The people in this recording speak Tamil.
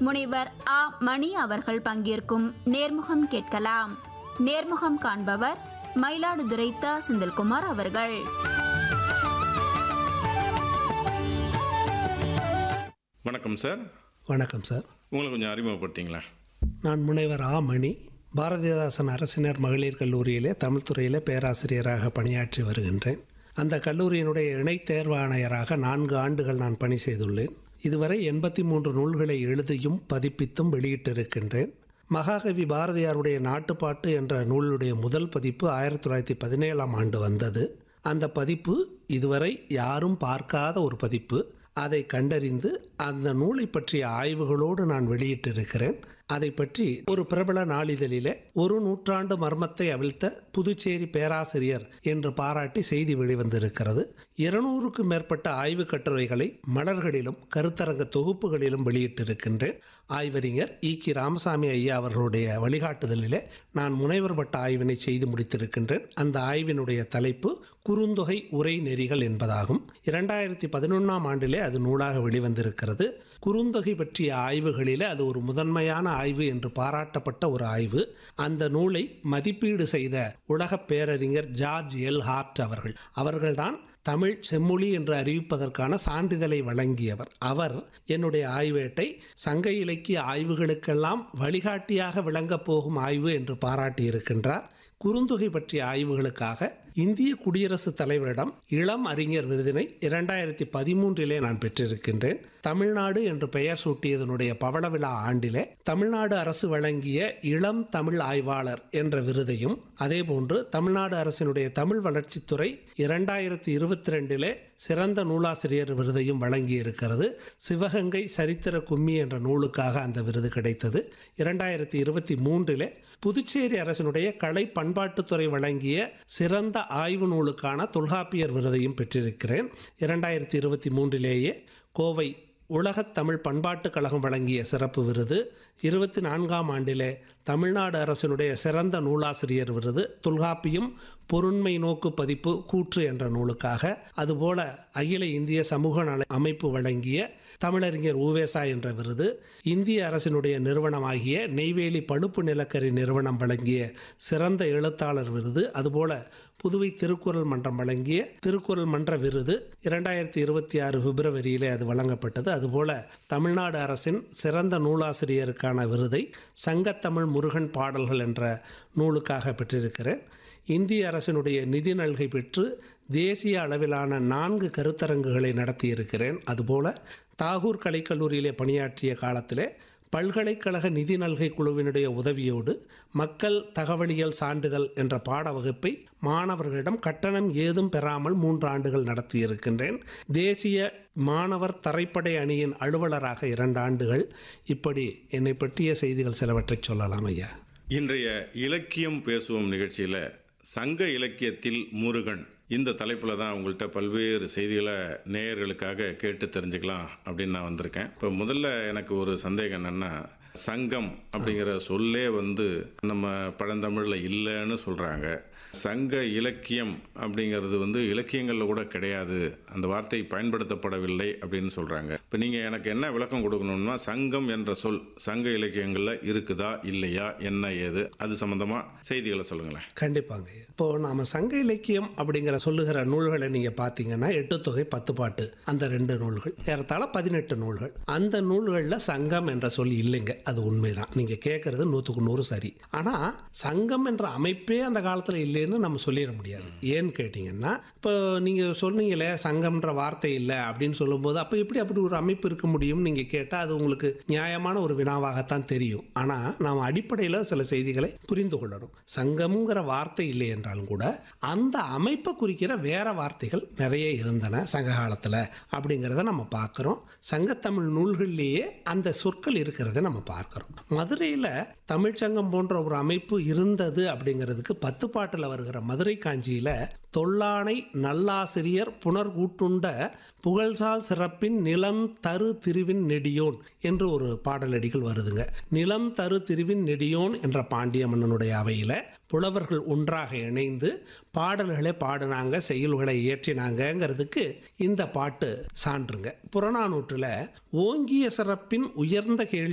முனைவர் ஆ மணி அவர்கள் பங்கேற்கும் நேர்முகம் கேட்கலாம் நேர்முகம் காண்பவர் மயிலாடுதுறை த செந்தில்குமார் அவர்கள் வணக்கம் சார் வணக்கம் சார் உங்களை கொஞ்சம் அறிமுகப்படுத்திங்களா நான் முனைவர் ஆ மணி பாரதிதாசன் அரசினர் மகளிர் கல்லூரியிலே தமிழ் துறையிலே பேராசிரியராக பணியாற்றி வருகின்றேன் அந்த கல்லூரியினுடைய இணைத் தேர்வாணையராக நான்கு ஆண்டுகள் நான் பணி செய்துள்ளேன் இதுவரை எண்பத்தி மூன்று நூல்களை எழுதியும் பதிப்பித்தும் வெளியிட்டிருக்கின்றேன் மகாகவி பாரதியாருடைய நாட்டுப்பாட்டு என்ற நூலுடைய முதல் பதிப்பு ஆயிரத்தி தொள்ளாயிரத்தி பதினேழாம் ஆண்டு வந்தது அந்த பதிப்பு இதுவரை யாரும் பார்க்காத ஒரு பதிப்பு அதை கண்டறிந்து அந்த நூலை பற்றிய ஆய்வுகளோடு நான் வெளியிட்டிருக்கிறேன் அதை பற்றி ஒரு பிரபல நாளிதழிலே ஒரு நூற்றாண்டு மர்மத்தை அவிழ்த்த புதுச்சேரி பேராசிரியர் என்று பாராட்டி செய்தி வெளிவந்திருக்கிறது இருநூறுக்கும் மேற்பட்ட ஆய்வு கட்டுரைகளை மலர்களிலும் கருத்தரங்க தொகுப்புகளிலும் வெளியிட்டிருக்கின்றேன் ஆய்வறிஞர் இ கி ராமசாமி ஐயா அவர்களுடைய வழிகாட்டுதலிலே நான் முனைவர் பட்ட ஆய்வினை செய்து முடித்திருக்கின்றேன் அந்த ஆய்வினுடைய தலைப்பு குறுந்தொகை உரை நெறிகள் என்பதாகும் இரண்டாயிரத்தி பதினொன்றாம் ஆண்டிலே அது நூலாக வெளிவந்திருக்கிறது குறுந்தொகை பற்றிய ஆய்வுகளிலே அது ஒரு முதன்மையான ஆய்வு என்று பாராட்டப்பட்ட ஒரு ஆய்வு அந்த நூலை மதிப்பீடு செய்த உலகப் பேரறிஞர் ஜார்ஜ் எல் ஹார்ட் அவர்கள் அவர்கள்தான் தமிழ் செம்மொழி என்று அறிவிப்பதற்கான சான்றிதழை வழங்கியவர் அவர் என்னுடைய ஆய்வேட்டை சங்க இலக்கிய ஆய்வுகளுக்கெல்லாம் வழிகாட்டியாக விளங்கப் போகும் ஆய்வு என்று பாராட்டியிருக்கின்றார் குறுந்தொகை பற்றிய ஆய்வுகளுக்காக இந்திய குடியரசுத் தலைவரிடம் இளம் அறிஞர் விருதினை இரண்டாயிரத்தி பதிமூன்றிலே நான் பெற்றிருக்கின்றேன் தமிழ்நாடு என்று பெயர் சூட்டியதனுடைய பவள விழா ஆண்டிலே தமிழ்நாடு அரசு வழங்கிய இளம் தமிழ் ஆய்வாளர் என்ற விருதையும் அதேபோன்று தமிழ்நாடு அரசினுடைய தமிழ் வளர்ச்சித்துறை இரண்டாயிரத்தி இருபத்தி ரெண்டிலே சிறந்த நூலாசிரியர் விருதையும் வழங்கியிருக்கிறது சிவகங்கை சரித்திர கும்மி என்ற நூலுக்காக அந்த விருது கிடைத்தது இரண்டாயிரத்தி இருபத்தி மூன்றிலே புதுச்சேரி அரசினுடைய கலை பண்பாட்டுத்துறை வழங்கிய சிறந்த ஆய்வு நூலுக்கான தொல்காப்பியர் விருதையும் பெற்றிருக்கிறேன் இரண்டாயிரத்தி இருபத்தி மூன்றிலேயே கோவை உலகத் தமிழ் பண்பாட்டுக் கழகம் வழங்கிய சிறப்பு விருது இருபத்தி நான்காம் ஆண்டிலே தமிழ்நாடு அரசினுடைய சிறந்த நூலாசிரியர் விருது தொல்காப்பியம் பொருண்மை நோக்கு பதிப்பு கூற்று என்ற நூலுக்காக அதுபோல அகில இந்திய சமூக நல அமைப்பு வழங்கிய தமிழறிஞர் ஊவேசா என்ற விருது இந்திய அரசினுடைய நிறுவனமாகிய நெய்வேலி பழுப்பு நிலக்கரி நிறுவனம் வழங்கிய சிறந்த எழுத்தாளர் விருது அதுபோல புதுவை திருக்குறள் மன்றம் வழங்கிய திருக்குறள் மன்ற விருது இரண்டாயிரத்தி இருபத்தி ஆறு பிப்ரவரியிலே அது வழங்கப்பட்டது அதுபோல தமிழ்நாடு அரசின் சிறந்த நூலாசிரியருக்கான விருதை சங்கத்தமிழ் முருகன் பாடல்கள் என்ற நூலுக்காக பெற்றிருக்கிறேன் இந்திய அரசினுடைய நிதி நல்கை பெற்று தேசிய அளவிலான நான்கு கருத்தரங்குகளை நடத்தியிருக்கிறேன் அதுபோல தாகூர் கலைக்கல்லூரியிலே பணியாற்றிய காலத்திலே பல்கலைக்கழக நிதி நல்கை குழுவினுடைய உதவியோடு மக்கள் தகவலியல் சான்றிதழ் என்ற பாட வகுப்பை மாணவர்களிடம் கட்டணம் ஏதும் பெறாமல் மூன்று ஆண்டுகள் நடத்தியிருக்கின்றேன் தேசிய மாணவர் தரைப்படை அணியின் அலுவலராக இரண்டு ஆண்டுகள் இப்படி என்னை பற்றிய செய்திகள் சிலவற்றை சொல்லலாம் ஐயா இன்றைய இலக்கியம் பேசுவோம் நிகழ்ச்சியில் சங்க இலக்கியத்தில் முருகன் இந்த தலைப்பில் தான் உங்கள்கிட்ட பல்வேறு செய்திகளை நேயர்களுக்காக கேட்டு தெரிஞ்சுக்கலாம் அப்படின்னு நான் வந்திருக்கேன் இப்போ முதல்ல எனக்கு ஒரு சந்தேகம் என்னென்னா சங்கம் அப்படிங்கிற சொல்லே வந்து நம்ம பழந்தமிழில் இல்லைன்னு சொல்கிறாங்க சங்க இலக்கியம் அப்படிங்கிறது வந்து இலக்கியங்களில் கூட கிடையாது அந்த வார்த்தை பயன்படுத்தப்படவில்லை அப்படின்னு சொல்கிறாங்க இப்போ நீங்கள் எனக்கு என்ன விளக்கம் கொடுக்கணும்னா சங்கம் என்ற சொல் சங்க இலக்கியங்களில் இருக்குதா இல்லையா என்ன ஏது அது சம்மந்தமாக செய்திகளை சொல்லுங்களேன் கண்டிப்பாங்க இப்போ நாம சங்க இலக்கியம் அப்படிங்கிற சொல்லுகிற நூல்களை நீங்க பார்த்தீங்கன்னா எட்டு தொகை பத்து பாட்டு அந்த ரெண்டு நூல்கள் ஏறத்தாழ பதினெட்டு நூல்கள் அந்த நூல்களில் சங்கம் என்ற சொல் இல்லைங்க அது உண்மைதான் நீங்க கேட்கறது நூற்றுக்கு நூறு சரி ஆனா சங்கம் என்ற அமைப்பே அந்த காலத்துல இல்லைன்னு நம்ம சொல்லிட முடியாது ஏன்னு கேட்டீங்கன்னா இப்போ நீங்க சொன்னீங்களே சங்கம்ன்ற வார்த்தை இல்லை அப்படின்னு சொல்லும்போது அப்போ எப்படி அப்படி ஒரு அமைப்பு இருக்க முடியும் நீங்க கேட்டால் அது உங்களுக்கு நியாயமான ஒரு வினாவாகத்தான் தெரியும் ஆனா நாம் அடிப்படையில் சில செய்திகளை புரிந்து கொள்ளணும் சங்கம்ங்கிற வார்த்தை இல்லை என்றாலும் கூட அந்த அமைப்பை குறிக்கிற வேற வார்த்தைகள் நிறைய இருந்தன சங்க காலத்தில் அப்படிங்கிறத நம்ம பார்க்குறோம் சங்கத்தமிழ் நூல்கள்லேயே அந்த சொற்கள் இருக்கிறத நம்ம பார்க்குறோம் மதுரையில் தமிழ்ச்சங்கம் போன்ற ஒரு அமைப்பு இருந்தது அப்படிங்கிறதுக்கு பத்து பாட்டில் வருகிற மதுரை காஞ்சியில் தொல்லானை நல்லாசிரியர் புனர்கூட்டுண்ட புகழ்சால் சிறப்பின் நிலம் தரு திருவின் நெடியோன் என்று ஒரு பாடலடிகள் வருதுங்க நிலம் தரு திருவின் நெடியோன் என்ற பாண்டிய மன்னனுடைய அவையில் புலவர்கள் ஒன்றாக இணைந்து பாடல்களை பாடினாங்க செயல்களை இயற்றினாங்கங்கிறதுக்கு இந்த பாட்டு சான்றுங்க புறநானூற்றில் ஓங்கிய சிறப்பின் உயர்ந்த கேள்வி